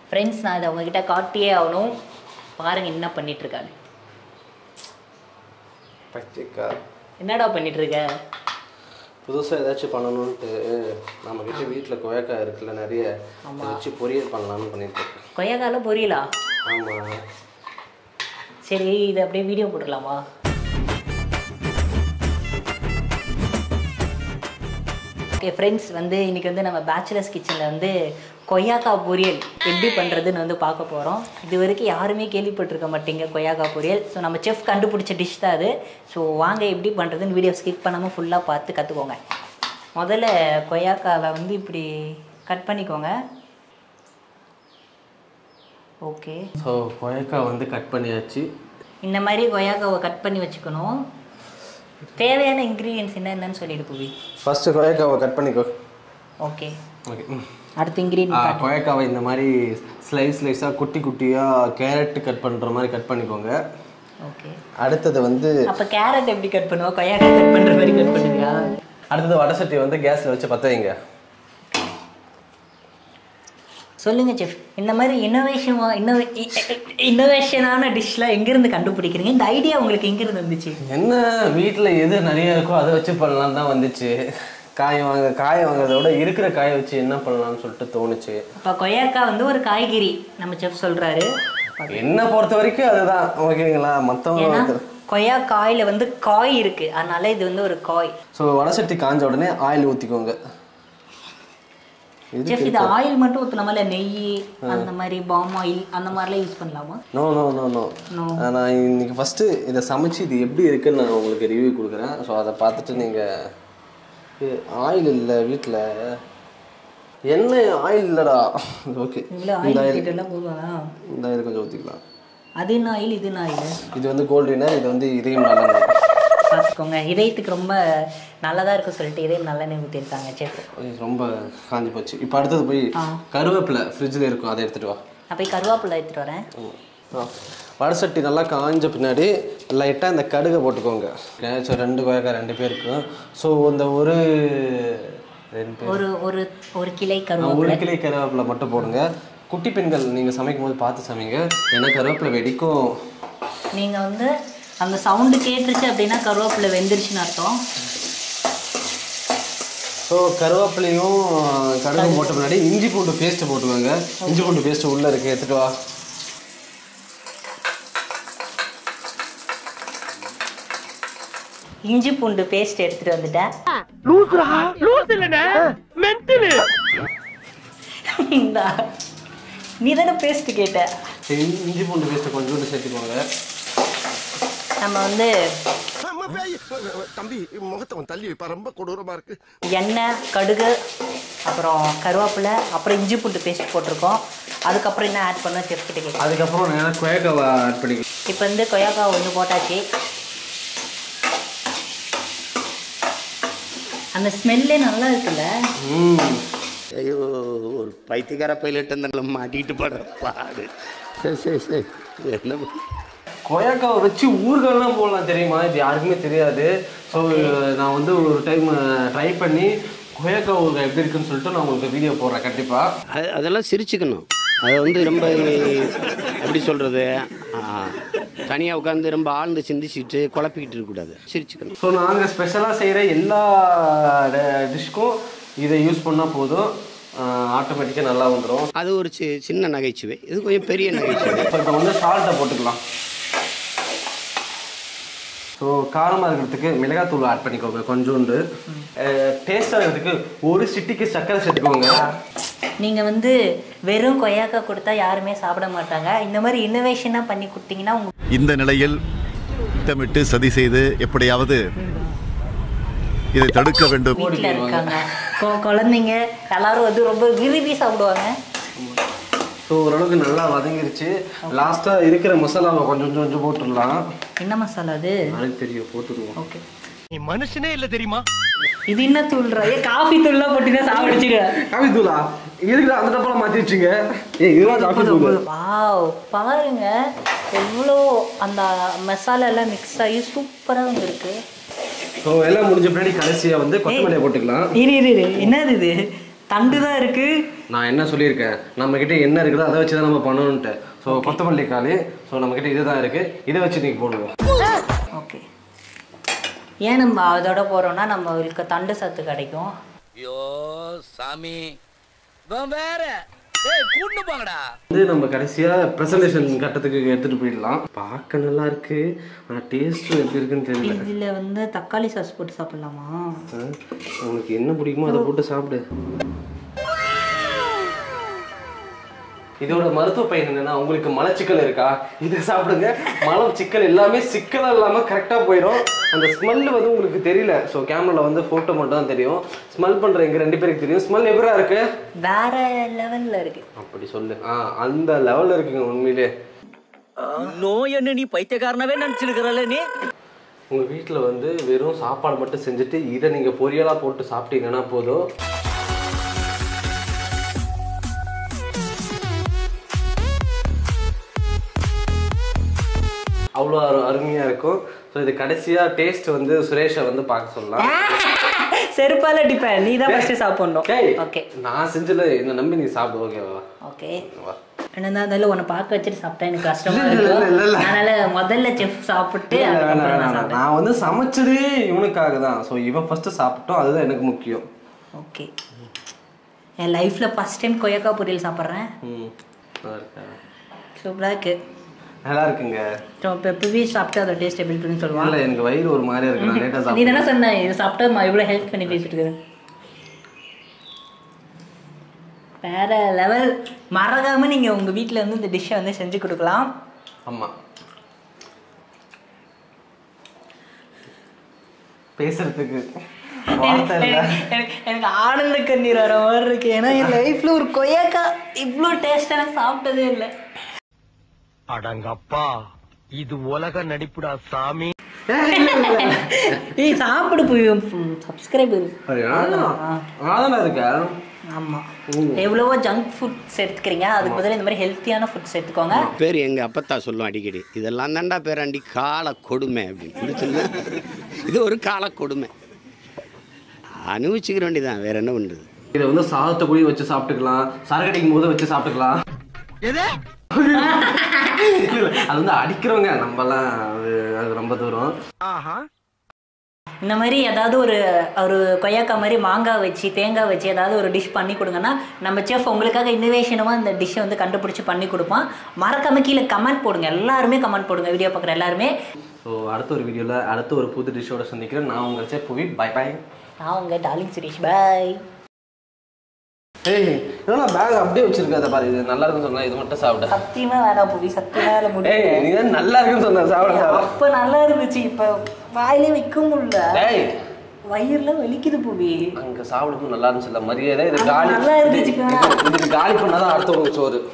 Friends நான் இதை உங்ககிட்ட காட்டியே ஆகணும் பாருங்க என்ன பண்ணிட்டு இருக்காரு பச்சைக்கா என்னடா பண்ணிட்டு இருக்க புதுசாக ஏதாச்சும் பண்ணணுன்ட்டு நம்மக்கிட்ட வீட்டில் கொயக்காய் இருக்குல்ல நிறைய அதை வச்சு பொரியல் பண்ணலாம்னு பண்ணிட்டு இருக்கேன் கொய்யாக்கால பொரியலா ஆமாம் சரி இதை அப்படியே வீடியோ போட்டுக்கலாமா ஓகே ஃப்ரெண்ட்ஸ் வந்து இன்னைக்கு வந்து நம்ம பேச்சுலர்ஸ் கிச்சனில் வந்து கொய்யாக்காய் பொரியல் எப்படி பண்ணுறதுன்னு வந்து பார்க்க போகிறோம் இது வரைக்கும் யாருமே கேள்விப்பட்டிருக்க மாட்டீங்க கொய்யாக்காய் பொரியல் ஸோ நம்ம செஃப் கண்டுபிடிச்ச டிஷ் தான் அது ஸோ வாங்க எப்படி பண்ணுறதுன்னு வீடியோ ஸ்கிப் பண்ணாமல் ஃபுல்லாக பார்த்து கற்றுக்கோங்க முதல்ல கொய்யாக்காவை வந்து இப்படி கட் பண்ணிக்கோங்க ஓகே ஸோ கொயக்காய் வந்து கட் பண்ணியாச்சு இந்த மாதிரி கொய்யாக்காவை கட் பண்ணி வச்சுக்கணும் தேவையான இன்க்ரீடியன்ஸ் என்னென்னு சொல்லிட்டு புவி ஃபஸ்ட்டு கொயக்காவை கட் பண்ணிக்கோ ஓகே ஓகே அடுத்த இன்க்ரீடியன்ட் கொயக்காவை இந்த மாதிரி ஸ்லைஸ் ஸ்லைஸாக குட்டி குட்டியாக கேரட் கட் பண்ணுற மாதிரி கட் பண்ணிக்கோங்க ஓகே அடுத்தது வந்து அப்போ கேரட் எப்படி கட் பண்ணுவோம் கொய்யாக்காய் கட் பண்ணுற மாதிரி கட் பண்ணுவியா அடுத்தது வடை சட்டி வந்து கேஸில் வச்சு பற்ற வைங்க சொல்லுங்க செஃப் இந்த மாதிரி இன்னோவேஷன் இன்னோவே இன்னோவேஷனான டிஷ்லாம் எங்கேருந்து கண்டுபிடிக்கிறீங்க இந்த ஐடியா உங்களுக்கு எங்கேருந்து வந்துச்சு என்ன வீட்டில் எது நிறைய இருக்கோ அதை வச்சு பண்ணலாம் தான் வந்துச்சு காய் வாங்க காய் வாங்குறத விட இருக்கிற காயை வச்சு என்ன பண்ணலாம்னு சொல்லிட்டு தோணுச்சு அப்போ கொய்யாக்காய் வந்து ஒரு காய்கறி நம்ம செஃப் சொல்கிறாரு என்ன பொறுத்த வரைக்கும் அதுதான் ஓகேங்களா ஏன்னா மற்றவங்க கொய்யாக்காயில் வந்து காய் இருக்குது அதனால இது வந்து ஒரு காய் ஸோ வடை சட்டி காஞ்ச உடனே ஆயில் ஊற்றிக்கோங்க இது செஃப் இது ஆயில் மட்டும் ஊற்றலாமா இல்லை நெய் அந்த மாதிரி பாம் ஆயில் அந்த மாதிரிலாம் யூஸ் பண்ணலாமா no no no no No. நான் இன்னைக்கு ஃபஸ்ட்டு இதை சமைச்சு இது எப்படி இருக்குன்னு நான் உங்களுக்கு ரிவ்யூ கொடுக்குறேன் ஸோ அதை பார்த்துட்டு நீங்கள் ஆயில் இல்லை வீட்டில் எண்ணெய் ஆயில் இல்லைடா ஓகே இவ்வளோ ஆயில் ஊற்றிட்டுலாம் போதும் இந்த இது கொஞ்சம் ஊற்றிக்கலாம் அது என்ன ஆயில் இது என்ன ஆயில் இது வந்து கோல்டு வினர் இது வந்து இதயம் நல்லெண்ணெய் பார்த்துக்கோங்க இதயத்துக்கு ரொம்ப நல்லதாக இருக்கும் சொல்லிட்டு இதயம் நல்லெண்ணெய் ஊற்றிருக்காங்க செஃப் ஐயோ, ரொம்ப காஞ்சி போச்சு இப்போ அடுத்தது போய் ஆ. கருவேப்பிலை ஃப்ரிட்ஜில் இருக்கும் அதை எடுத்துகிட்டு வா நான் போய் கருவேப்பிலை எடுத்துகிட்டு வரேன் ஆ. வடை சட்டி நல்லா காஞ்ச பின்னாடி லைட்டாக இந்த கடுகை போட்டுக்கோங்க ஸோ ரெண்டு கொயக்கா ரெண்டு பேருக்கும் ஸோ இந்த ஒரு ரெண்டு பேர் ஒரு ஒரு ஒரு கிளை ஆ, கருவேப்பிலை ஒரு கிளை கருவேப்பிலை மட்டும் போடுங்க குட்டி பெண்கள் நீங்கள் சமைக்கும் போது பார்த்து சமைங்க ஏன்னா கருவேப்பிலை வெடிக்கும் நீங்கள் வந்து அந்த சவுண்டு கேட்டுருச்சு அப்படின்னா கருவேப்பிலை வெந்துருச்சுன்னு அர்த்தம் ஸோ கருவேப்பிலையும் கடுகு போட்ட பின்னாடி இஞ்சி பூண்டு பேஸ்ட்டு போட்டுக்கோங்க இஞ்சி பூண்டு பேஸ்ட்டு உள்ளே இருக்கு எடுத்துட்டு வா இஞ்சி பூண்டு பேஸ்ட் எடுத்துகிட்டு வந்துட்டேன் இந்தா. நீ தானே பேஸ்ட் கேட்ட சரி, இஞ்சி பூண்டு பேஸ்ட்டை கொஞ்சோண்டு சேர்த்துக்கோங்க நம்ம வந்து தம்பி முகத்தை கொஞ்சம் தள்ளி வைப்பா ரொம்ப கொடூரமா இருக்கு எண்ணெய் கடுகு அப்புறம் கருவேப்பிலை அப்புறம் இஞ்சி பூண்டு பேஸ்ட் போட்டிருக்கோம் அதுக்கப்புறம் என்ன ஆட் பண்ண செஃப் கிட்ட கேட்க அதுக்கப்புறம் நான் கொயக்காவை ஆட் பண்ணிக்கலாம் இப்போ வந்து கொய்யாக்காய் ஒன்று போட்டாச்சு அந்த ஸ்மெல்லே நல்லா இருக்குல்ல ம் ஐயோ ஒரு பைத்தியக்கார பைலட் அந்த மாட்டிட்டு படுற பாடு சரி சரி சரி என்ன கொய்யாக்காவை வச்சு ஊறுகாய்லாம் போடலாம் தெரியுமா இது யாருக்குமே தெரியாது ஸோ நான் வந்து ஒரு டைம் ட்ரை பண்ணி கொய்யாக்காய் ஊறுகாய் எப்படி இருக்குன்னு சொல்லிட்டு நான் உங்களுக்கு வீடியோ போடுறேன் கண்டிப்பாக அது- அதெல்லாம் சிரிச்சுக்கணும் அதை வந்து ரொம்ப எப்படி சொல்கிறது தனியாக உட்காந்து ரொம்ப ஆழ்ந்து சிந்திச்சுட்டு குழப்பிக்கிட்டு இருக்கக்கூடாது சிரிச்சுக்கணும் ஸோ நாங்கள் ஸ்பெஷலாக செய்கிற எல்லா டிஷ்க்கும் இதை யூஸ் பண்ணால் போதும் ஆட்டோமேட்டிக்காக நல்லா வந்துடும் அது ஒரு சி சின்ன நகைச்சுவை இது கொஞ்சம் பெரிய நகைச்சுவை இப்போ இப்போ வந்து சால்ட்டை போட்டுக்கலாம் ஸோ காரமாக இருக்கிறதுக்கு மிளகாத்தூள் ஆட் பண்ணிக்கோங்க கொஞ்சோண்டு டேஸ்டாக இருக்கிறதுக்கு ஒரு சிட்டிக்கு சர்க்கரை சேர்த்துக்கோங்க நீங்கள் வந்து வெறும் கொய்யாக்காய் கொடுத்தா யாருமே சாப்பிட மாட்டாங்க இந்த மாதிரி இன்னோவேஷனாக பண்ணி கொடுத்தீங்கன்னா உங்க இந்த நிலையில் திட்டமிட்டு சதி செய்து எப்படியாவது இதை தடுக்க வேண்டும் வீட்டில் இருக்காங்க கொ- குழந்தைங்க எல்லாரும் வந்து ரொம்ப விரும்பி சாப்பிடுவாங்க ஸோ ஓரளவுக்கு நல்லா வதங்கிருச்சு லாஸ்ட்டாக இருக்கிற மசாலாவை கொஞ்சம் கொஞ்சம் கொஞ்சம் போட்டுடலாம் என்ன மசாலா அது எனக்கு தெரியும் போட்டுருவோம் ஓகே நீ மனுஷனே இல்ல தெரியுமா இது என்ன தூள்றா ஏ காஃபி தூள்லாம் போட்டீங்கன்னா சாப்பிடுச்சிடுவேன் காபி தூளா எதுக்கு அந்த டப்பால மாற்றி வச்சுங்க ஏ இதுதான் காபி தூள் வாவ் பாருங்க எவ்வளோ அந்த மசாலா எல்லாம் மிக்ஸ் ஆகி சூப்பராக வந்திருக்கு ஸோ எல்லாம் முடிஞ்ச பின்னாடி கடைசியாக வந்து கொத்தமல்லியை போட்டுக்கலாம் இரு இரு இரு என்னது இது தண்டு தான் இருக்கு நான் என்ன சொல்லியிருக்கேன் நம்ம கிட்ட என்ன இருக்குதோ அதை வச்சு தான் நம்ம பண்ணணுன்ட்டு ஸோ கொத்தமல்லி காலி ஸோ நம்ம கிட்ட இதுதான் இருக்கு இதை வச்சு நீங்க போடுவோம் ஓகே ஏன் நம்ம அதோட போறோம்னா நம்மளுக்கு தண்டு சத்து கிடைக்கும் ஐயோ சாமி இவன் வேற டேய் கூட்டு போங்கடா வந்து நம்ம கடைசியா ப்ரெசன்டேஷன் கட்டத்துக்கு எடுத்துட்டு போயிடலாம் பார்க்க நல்லா இருக்கு ஆனால் டேஸ்ட்டும் எப்படி இருக்குன்னு தெரியல இதுல வந்து தக்காளி சாஸ் போட்டு சாப்பிடலாமா ஆ, உனக்கு என்ன பிடிக்குமோ அதை போட்டு சாப்பிடு இதோட மருத்துவ பயன் என்னன்னா உங்களுக்கு மலச்சிக்கல் இருக்கா இதை சாப்பிடுங்க மலம் சிக்கல் எல்லாமே சிக்கலா இல்லாம கரெக்டா போயிடும் அந்த ஸ்மெல் வந்து உங்களுக்கு தெரியல ஸோ கேமரால வந்து போட்டோ மட்டும் தான் தெரியும் ஸ்மெல் பண்ற எங்க ரெண்டு பேருக்கு தெரியும் ஸ்மெல் எப்படா இருக்கு வேற லெவல்ல இருக்கு அப்படி சொல்லு ஆ அந்த லெவல்ல இருக்குங்க உண்மையிலே நோய் என்ன நீ பைத்தியக்காரனவே நினைச்சிருக்கிறல்ல நீ உங்க வீட்டில் வந்து வெறும் சாப்பாடு மட்டும் செஞ்சுட்டு இதை நீங்க பொரியலா போட்டு சாப்பிட்டீங்கன்னா போதும் அவ்வளோ அரு அருமையாக இருக்கும் ஸோ இது கடைசியாக டேஸ்ட் வந்து சுரேஷை வந்து பார்க்க சொல்லலாம் செருப்பால அடிப்பேன் நீ தான் ஃபர்ஸ்ட் சாப்பிடணும் டேய், ஓகே நான் செஞ்சல என்னை நம்பி நீ சாப்பிடு ஓகேவா ஓகே வா என்னதான் இருந்தாலும் உன்னை பார்க்க வச்சுட்டு சாப்பிட்டா எனக்கு கஷ்டமா இல்ல, இல்ல, இல்ல, இல்ல, இல்ல. இருக்கும் அதனால முதல்ல செஃப் சாப்பிட்டு இல்ல, வேணாம், அதுக்கப்புறம் நான் வேணாம். சாப்பிட்டேன் நான் வந்து சமைச்சதே இவனுக்காக தான் ஸோ இவன் ஃபர்ஸ்ட் சாப்பிட்டோம் அதுதான் எனக்கு முக்கியம் ஓகே என் லைஃப்ல ஃபர்ஸ்ட் டைம் கொய்யாக்காய் பொரியல் சாப்பிட்றேன் ம் நல்லா இருக்கா சூப்பராக இருக்கு நல்லா இருக்குங்க ஸோ இப்போ எப்பவே சாப்பிட்டு அதோட டேஸ்ட் எப்படி இருக்குன்னு இல்ல சொல்லுவாங்க எனக்கு வயிறு ஒரு மாதிரியா இருக்கு நான் லேட்டா நீ சாப்பிட்டேன் தானே சொன்ன இது சாப்பிட்டா நான் இவ்வளோ ஹெல்ப் பண்ணி பேசிட்டு இருக்கிறேன் வேற லெவல் மறக்காம நீங்க உங்க வீட்ல வந்து இந்த டிஷ்ஷை வந்து செஞ்சு கொடுக்கலாம் ஆமா பேசுறதுக்கு வார்த்தை இல்ல எனக்கு- எனக்கு எனக்கு ஆனந்த கண்ணீர் வர மாதிரி இருக்கு ஏன்னா என் லைஃப்ல ஒரு கொய்யாக்காய் இவ்வளோ டேஸ்டா நான் சாப்பிட்டதே இல்லை அடங்கப்பா இது உலக நடிப்புடா சாமி ஏய் சாப்பிடு போய் சப்ஸ்கிரைபர் அதான் இருக்கா ஆமா எவ்வளவோ ஜங்க் ஃபுட்ஸ் எடுத்துக்கிறீங்க அதுக்கு பதிலா இந்த மாதிரி ஹெல்த்தியான ஃபுட்ஸ் எடுத்துக்கோங்க பேர் எங்கள் அப்பத்தா சொல்லும் அடிக்கடி இதெல்லாம் தாண்டா பேராண்டி கால கொடுமை அப்படின்னு இது சொல்லு இது ஒரு கால கொடுமை அனுபவிச்சுக்கிற வேண்டியதான் வேற என்ன பண்ணுறது இதை வந்து சாதத்தை கூட வச்சு சாப்பிட்டுக்கலாம் சரக்கு அடிக்கும் போது வச்சு சாப்பிட்டுக்கலாம் இல்ல, இல்ல, அது வந்து அடிக்கிறவங்க நம்மலாம் அது அது ரொம்ப தூரம் இந்த மாதிரி ஏதாவது ஒரு ஒரு கொய்யாக்காய் மாதிரி மாங்காய் வச்சு தேங்காய் வச்சு ஏதாவது ஒரு டிஷ் பண்ணி கொடுங்கன்னா நம்ம செஃப் உங்களுக்காக இன்னோவேஷனமாக இந்த டிஷ்ஷை வந்து கண்டுபிடிச்சி பண்ணி கொடுப்பான் மறக்காம கீழே கமெண்ட் போடுங்க எல்லாருமே கமெண்ட் போடுங்க வீடியோ பார்க்குற எல்லாருமே ஸோ அடுத்த ஒரு வீடியோவில் அடுத்த ஒரு புது டிஷ்ஷோட சந்திக்கிறேன் நான் உங்கள் செப் புவி பை பை நான் உங்கள் டார்லிங் சுரேஷ் பாய் ஏய் இதெல்லாம் பேக் அப்படியே வச்சிருக்காத பாரு இது நல்லா இருக்குன்னு சொன்னா இது மட்டும் சாப்பிட சத்தியமா வேணாம் புவி சத்தியமா வேலை ஏய் முடியும் நீ தான் நல்லா இருக்குன்னு சொன்ன சாப்பிட சாப்பிட அப்ப நல்லா இருந்துச்சு இப்ப வாயிலே வைக்க முடியல டேய் வயிறுலாம் வலிக்குது புவி அங்க சாப்பிடும்போது நல்லா இருந்துச்சுல்ல மரியாதை இது ஆமா, காலி நல்லா இருந்துச்சு, இது- இது காலி பண்ணாதான் அடுத்தவங்களுக்கு சோறு